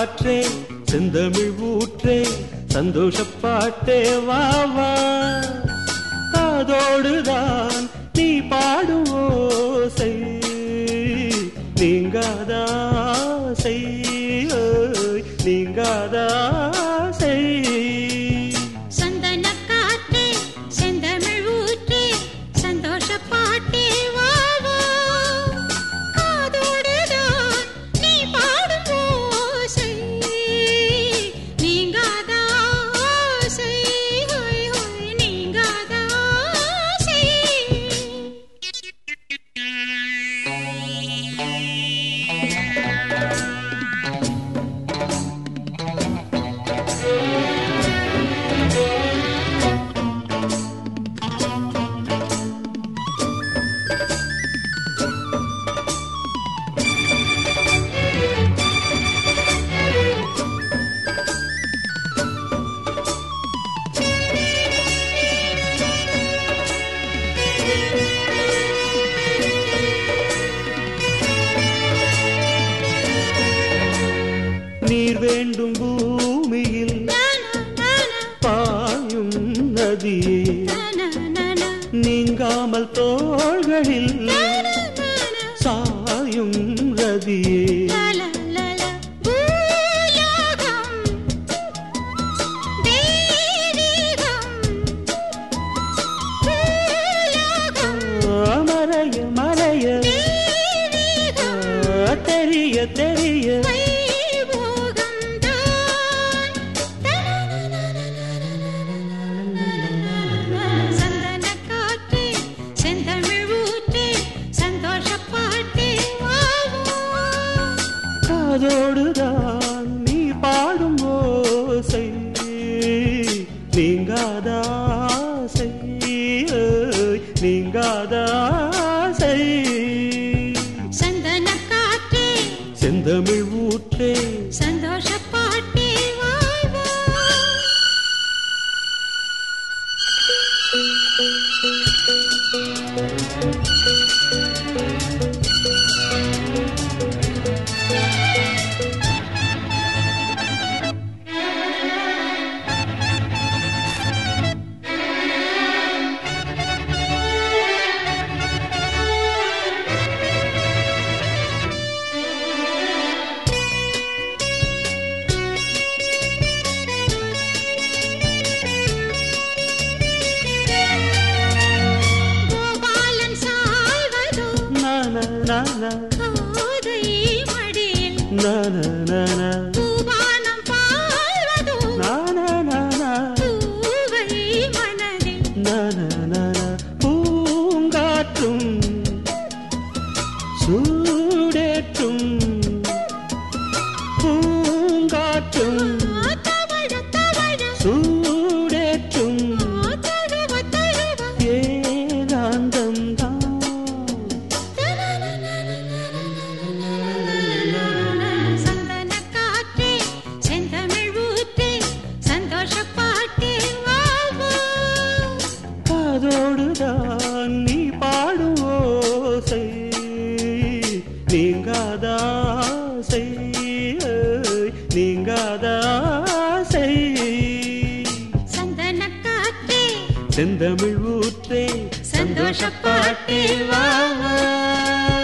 காற்றே செந்தமிழ் ஊற்றே சந்தோஷப்பாட்டே வா வா காதோடுதான் நீ பாடும் ஓசை நீங்காதாசை ஓய், நீங்காதாசை சந்தனக் காற்றே, செந்தமிழ் ஊற்றே, சந்தோஷப் பாட்டே வா வா. காதோடுதான் நீ பாடும் ஓசை, நீங்காத ஆசை, ஹோய் ஹோய் நீங்காத ஆசை. நீர் வேண்டும் பூமியில் நானா, நானா, பாயும் நதியே நானா, நானா, நீங்காமல் தோள்களில் நானா, நானா. சாயும் ரதியே லல, லல, பூலோகம், தெய்வீகம். பூலோகம், மலைய மலைய தெய்வீகம். தெரிய தெரிய வைபோகம்தான். சந்தனக் காற்றே, செந்தமிழ் ஊற்றே, சந்தோஷப் பாட்டே வா வா. காதோடுதான் நீ பாடும் ஓசை நீங்காதாசை ஓய், நீங்காதாசை சந்தனக் காற்றே, செந்தமிழ் ஊற்றே சந்தோஷப் பாட்டே வா வா. கோபாலன் சாய்வதோ நான நான கோதை மடியில் நான நான பூவானம் பாய்வதோ நான நான பூவை மனதில் நான நான பூங்காற்றும் சூடேற்றும் பூங்காற்றும் தவழ தவழ சூடேற்றும் தழுவ தழுவ ஏகாந்தம் சந்தனக் காற்றே செந்தமிழ் ஊற்றே சந்தோஷப் பாட்டே வா வா. காதோடுதான் நீ பாடும் ஓசை நீங்காதாசை ஓய், நீங்காதாசை சந்தனக் காற்றே செந்தமிழ் ஊற்றே சந்தோஷப்பாட்டே வா வா